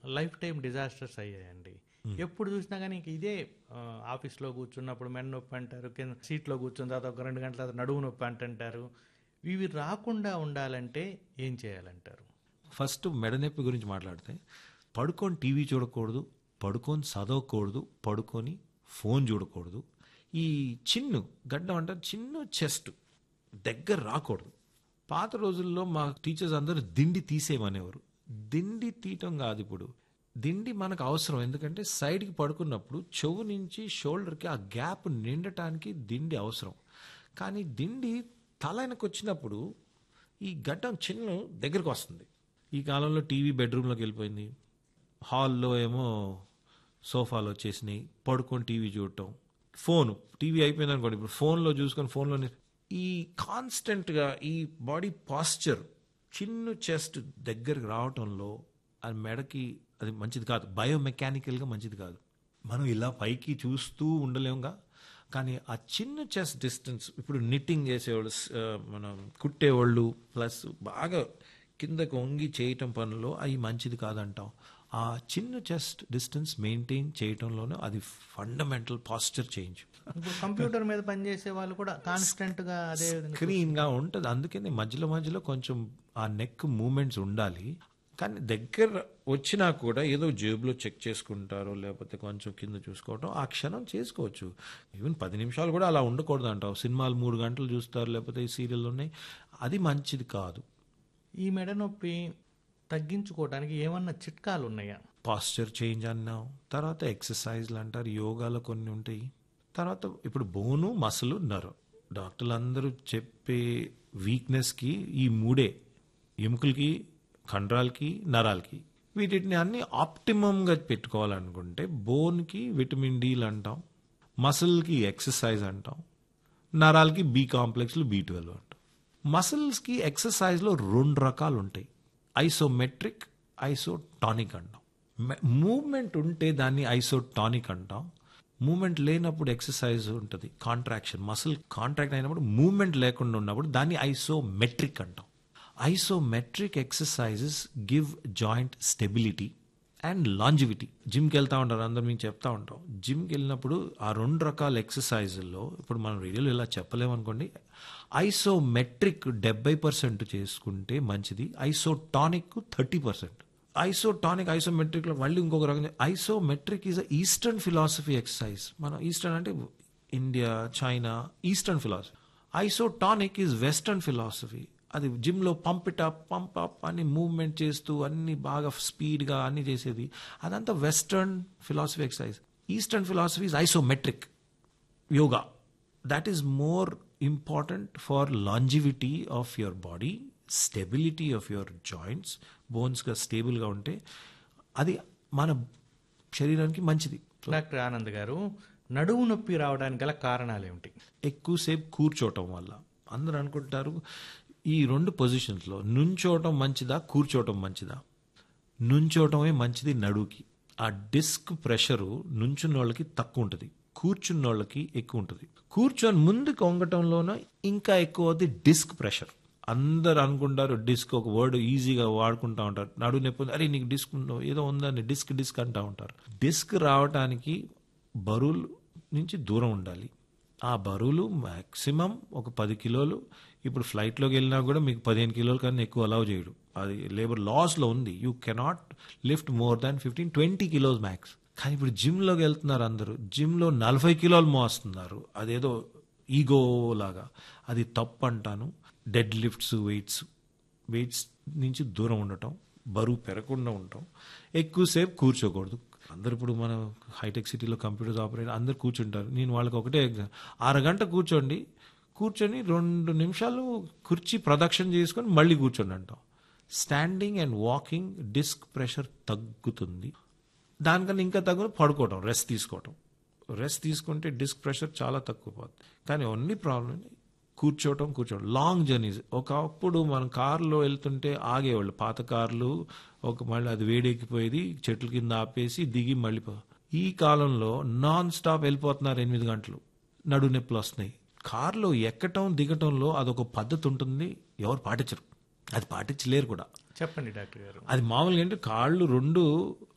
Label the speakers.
Speaker 1: life time disasters అయ్యాయండి ఎప్పుడు చూసినా కానీ ఇంక ఇదే ఆ, ఆఫీస్లో కూర్చున్నప్పుడు మెడ నొప్పి అంటారు కింద సీట్లో కూర్చున్న తర్వాత ఒక రెండు గంటల తర్వాత నడువు నొప్పి అంటుంటారు ఇవి రాకుండా ఉండాలంటే ఏం చేయాలంటారు
Speaker 2: ఫస్ట్ మెడనొప్పి గురించి మాట్లాడితే పడుకొని టీవీ చూడకూడదు పడుకొని చదవకూడదు పడుకొని ఫోన్ చూడకూడదు ఈ చిన్ను గడ్డం అంటే చిన్న చెస్ట్ దగ్గర రాకూడదు పాత రోజుల్లో మా టీచర్స్ అందరూ దిండి తీసేయమనేవారు దిండి తీయటం కాదు ఇప్పుడు దిండి మనకు అవసరం ఎందుకంటే సైడ్కి పడుకున్నప్పుడు చెవు నుంచి షోల్డర్కి ఆ గ్యాప్ నిండటానికి దిండి అవసరం కానీ దిండి తలనకు వచ్చినప్పుడు ఈ గడ్డం చిన్న దగ్గరకు వస్తుంది ఈ కాలంలో టీవీ బెడ్రూమ్లోకి వెళ్ళిపోయింది హాల్లో ఏమో సోఫాలు వచ్చేసినాయి పడుకొని టీవీ చూడటం ఫోన్ టీవీ అయిపోయింది అనుకోండి ఇప్పుడు ఫోన్లో చూసుకొని ఫోన్లోనే ఈ కాన్స్టెంట్గా ఈ బాడీ పాస్చర్ చిన్న చెస్ట్ దగ్గరికి రావటంలో అది మెడకి అది మంచిది కాదు బయోమెకానికల్గా మంచిది కాదు మనం ఇలా పైకి చూస్తూ ఉండలేముగా కానీ ఆ చిన్న చెస్ట్ డిస్టెన్స్ ఇప్పుడు నిట్టింగ్ చేసేవాళ్ళు స్- ఆ, మనం కుట్టేవాళ్ళు ప్లస్ బాగా కిందకు వంగి చేయటం పనుల్లో అవి మంచిది కాదంటాం ఆ చిన్న చెస్ట్ డిస్టెన్స్ మెయింటైన్ చేయటంలోనే అది ఫండమెంటల్ పాస్చర్ చేంజ్
Speaker 1: ఇప్పుడు కంప్యూటర్ మీద పనిచేసే వాళ్ళు కూడా కాన్స్టెంట్ గా అదే విధంగా
Speaker 2: స్క్రీన్ గా ఉంటుంది అందుకని మధ్యలో మధ్యలో కొంచెం ఆ నెక్ మూమెంట్స్ ఉండాలి కానీ దగ్గర వచ్చినా కూడా ఏదో జేబులో చెక్ చేసుకుంటారో లేకపోతే కొంచెం కింద చూసుకోవటం ఆ క్షణం చేసుకోవచ్చు ఈవెన్ పది నిమిషాలు కూడా అలా ఉండకూడదు అంటావు సినిమాలు మూడు గంటలు చూస్తారు లేకపోతే ఈ సీరియల్ ఉన్నాయి అది మంచిది కాదు
Speaker 1: ఈ మెడ నొప్పి తగ్గించుకోవడానికి ఏమన్నా చిట్కాలు ఉన్నాయా
Speaker 2: పాస్చర్ చేంజ్ అన్నాం తర్వాత ఎక్సర్సైజ్లు అంటారు యోగాలో కొన్ని ఉంటాయి తర్వాత ఇప్పుడు బోను మసలు నరం డాక్టర్లు అందరూ చెప్పే వీక్నెస్కి ఈ మూడే ఎముకలకి కండరాలకి నరాలకి వీటిని అన్ని ఆప్టిమంగా పెట్టుకోవాలనుకుంటే బోన్కి విటమిన్ డీలు అంటాం మసిల్కి ఎక్సర్సైజ్ అంటాం నరాలకి బి కాంప్లెక్స్లు బి ట్వెల్వ్ అంటాం మసిల్స్కి ఎక్సర్సైజ్లో రెండు రకాలు ఉంటాయి ఐసోమెట్రిక్ ఐసోటానిక్ అంటాం మూమెంట్ ఉంటే దాన్ని ఐసోటానిక్ అంటాం మూమెంట్ లేనప్పుడు ఎక్సర్సైజ్ ఉంటుంది కాంట్రాక్షన్ మసిల్ కాంట్రాక్ట్ అయినప్పుడు మూమెంట్ లేకుండా ఉన్నప్పుడు దాన్ని ఐసోమెట్రిక్ అంటాం isometric exercises give joint stability and longevity జిమ్కి వెళ్తా ఉంటారు అందరు మేము చెప్తా ఉంటాం జిమ్కి వెళ్ళినప్పుడు ఆ రెండు రకాల ఎక్సర్సైజుల్లో ఇప్పుడు మనం రేడియోలో ఇలా చెప్పలేమనుకోండి ఐసోమెట్రిక్ డెబ్బై పర్సెంట్ చేసుకుంటే మంచిది ఐసోటానిక్ థర్టీ పర్సెంట్ ఐసోటానిక్ ఐసోమెట్రిక్లో మళ్ళీ ఇంకొక రకం isometric is uh eastern philosophy exercise మన ఈస్టర్న్ అంటే India China eastern philosophy isotonic is western philosophy అది జిమ్లో pump it up pump up అని మూవ్మెంట్ చేస్తూ అన్ని బాగా స్పీడ్గా అన్ని చేసేది అదంతా western philosophy exercise eastern philosophy is isometric yoga that is more important for longevity of your body stability of your joints బోన్స్గా స్టేబుల్గా ఉంటే అది మన శరీరానికి మంచిది
Speaker 1: డాక్టర్ ఆనంద్ గారు నడువు నొప్పి రావడానికి గల కారణాలు ఏమిటి
Speaker 2: ఎక్కువసేపు కూర్చోవటం వల్ల అందరూ అనుకుంటారు ఈ రెండు పొజిషన్స్లో నుంచోవటం మంచిదా కూర్చోవటం మంచిదా నుంచోవటమే మంచిది నడువుకి ఆ డిస్క్ ప్రెషరు నుంచున్న వాళ్ళకి తక్కువ ఉంటుంది కూర్చున్న వాళ్ళకి ఎక్కువ ఉంటుంది కూర్చొని ముందుకు వంగటంలోనూ ఇంకా ఎక్కువ అవుతుంది డిస్క్ ప్రెషర్ అందరు అనుకుంటారు డిస్క్ ఒక వర్డ్ ఈజీగా వాడుకుంటా ఉంటారు నడువు నొప్పి ఉంది, అరే నీకు డిస్క్ ఉందో ఏదో ఉందని డిస్క్ డిస్క్ అంటా ఉంటారు డిస్క్ రావడానికి బరువులు నుంచి దూరం ఉండాలి ఆ బరువులు మ్యాక్సిమం ఒక పది కిలోలు ఇప్పుడు ఫ్లైట్లోకి వెళ్ళినా కూడా మీకు పదిహేను కిలోల కన్నా ఎక్కువ అలౌ చేయడు అది లేబర్ లాస్లో ఉంది you cannot lift more than fifteen twenty kilos max కానీ ఇప్పుడు జిమ్లోకి వెళ్తున్నారు అందరూ జిమ్లో నలభై కిలోలు మోస్తున్నారు అదేదో ఈగో లాగా అది తప్పు అంటాను డెడ్ లిఫ్ట్స్ వెయిట్స్ వెయిట్స్ నుంచి దూరం ఉండటం బరువు పెరగకుండా ఉండటం ఎక్కువసేపు కూర్చోకూడదు అందరు ఇప్పుడు మన హైటెక్ సిటీలో కంప్యూటర్స్ ఆపరేట్ అందరు కూర్చుంటారు నేను వాళ్ళకి ఒకటే ఎగ్జామ్ అరగంట కూర్చోండి కూర్చొని రెండు నిమిషాలు కుర్చీ ప్రదక్షిణ చేసుకొని మళ్ళీ కూర్చోండి అంటాం standing and walking disc pressure తగ్గుతుంది దానికన్నా ఇంకా తగ్గు పడుకోవటం రెస్ట్ తీసుకోవటం రెస్ట్ తీసుకుంటే డిస్క్ ప్రెషర్ చాలా తక్కువ పోతుంది కానీ ఓన్లీ ప్రాబ్లం కూర్చోవటం కూర్చోవడం లాంగ్ జర్నీస్ ఒకప్పుడు మనం కారులో వెళ్తుంటే ఆగేవాళ్ళు పాత కార్లు ఒక మళ్ళీ అది వేడెక్కిపోయేది చెట్ల కింద ఆపేసి దిగి మళ్ళీ పో- ఈ కాలంలో నాన్ స్టాప్ వెళ్ళిపోతున్నారు ఎనిమిది గంటలు నడు నొప్పులు వస్తున్నాయి కారులో ఎక్కటం దిగటంలో అదొక పద్ధతి ఉంటుంది ఎవరు పాటించరు అది పాటించలేరు కూడా
Speaker 1: చెప్పండి డాక్టర్ గారు
Speaker 2: అది మామూలుగా అంటే కాళ్ళు రెండు